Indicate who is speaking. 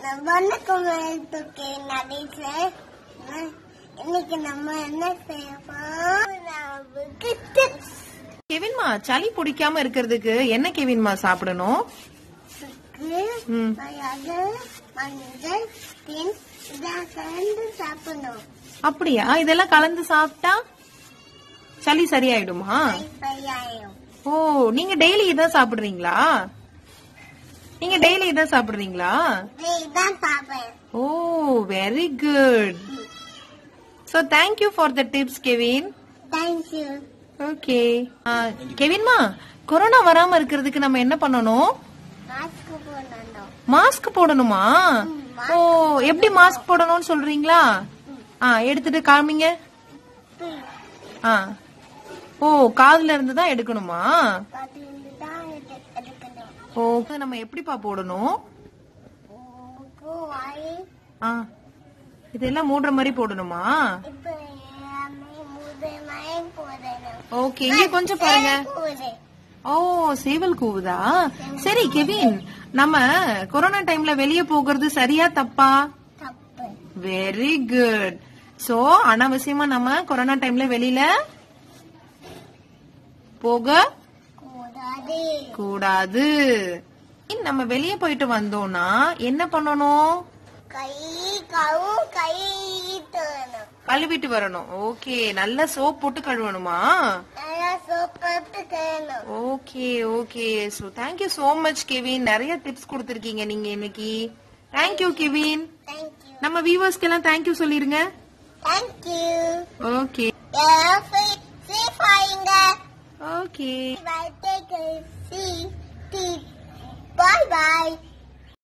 Speaker 1: வணக்கம் துக்கே நடிசர் இன்னைக்கு நம்ம என்ன செய்ய போறோம் நமக்கு tips.
Speaker 2: கெவின்மா சளி பிடிக்காம இருக்கிறதுக்கு என்ன கெவின்மா சாப்பிடணும்
Speaker 1: சுக்கு,
Speaker 2: ம்.
Speaker 1: மிளகு, மஞ்சள் தேன் இதெல்லாம் கலந்து சாப்பிடணும்
Speaker 2: அப்படியா இதெல்லாம் கலந்து சாப்பிட்டா சளி சரியாயிடுமா
Speaker 1: கைப்பையாயும்
Speaker 2: ஓ நீங்க டெய்லி இதான் சாப்பிடுறீங்களா நீங்க டெய்லி இதான் சாப்பிடுறீங்களா
Speaker 1: இதான் சாப்பிடுறேன்
Speaker 2: oh very good so thank you for the tips Kevin
Speaker 1: thank you
Speaker 2: okay கெவின்மா கொரோனா வராம இருக்கிறதுக்கு நம்ம என்ன பண்ணணும்
Speaker 1: மாஸ்க் போடணும்
Speaker 2: மாஸ்க் போடணுமா ஓ எப்படி மாஸ்க் போடணும்னு சொல்றீங்களா ஆ எடுத்துட்டு காமிங்க ஆ ஓ காதுல இருந்து தான் எடுக்கணுமா
Speaker 1: அது தான் எடுக்கணும்
Speaker 2: ஓ நம்ம எப்படிப்பா போடணும்
Speaker 1: மூக்கு, வாய்
Speaker 2: ஆ இதெல்லாம் மூடுற மாதிரி போடணுமா
Speaker 1: இப்ப எல்லாமே முதல் போடணும்
Speaker 2: ஓகே இங்க கொஞ்சம் பாருங்க
Speaker 1: போடு.
Speaker 2: ஓ சேவல் கூவுதா சரி கெவின் நம்ம கொரோனா டைம்ல வெளிய போகிறது சரியா தப்பா
Speaker 1: தப்பு
Speaker 2: வெரி குட் சோ அனாவசியமா நம்ம கொரோனா டைம்ல வெளியில போக
Speaker 1: கூடாது
Speaker 2: கூடாது நம்ம வெளிய போயிட்டு வந்தோம்னா என்ன பண்ணணும்
Speaker 1: கை கவும் கை தரணும்
Speaker 2: கழுவிட்டு வரணும் ஓகே நல்ல சோப் போட்டு கழுவணுமா
Speaker 1: நல்லா சோப்பத்து தரணும்
Speaker 2: okay okay so thank you so much Kevin நிறைய டிப்ஸ் கொடுத்திருக்கீங்க நீங்க இன்னைக்கு தேங்க்யூ கெவின்
Speaker 1: தேங்க்யூ
Speaker 2: நம்ம வியூவர்ஸ்க்கு எல்லாம் தேங்க்யூ சொல்லிருங்க
Speaker 1: தேங்க்யூ
Speaker 2: ஓகே
Speaker 1: எல்லாரும் சேஃப் ஆயிங்க
Speaker 2: okay
Speaker 1: bye take C D bye by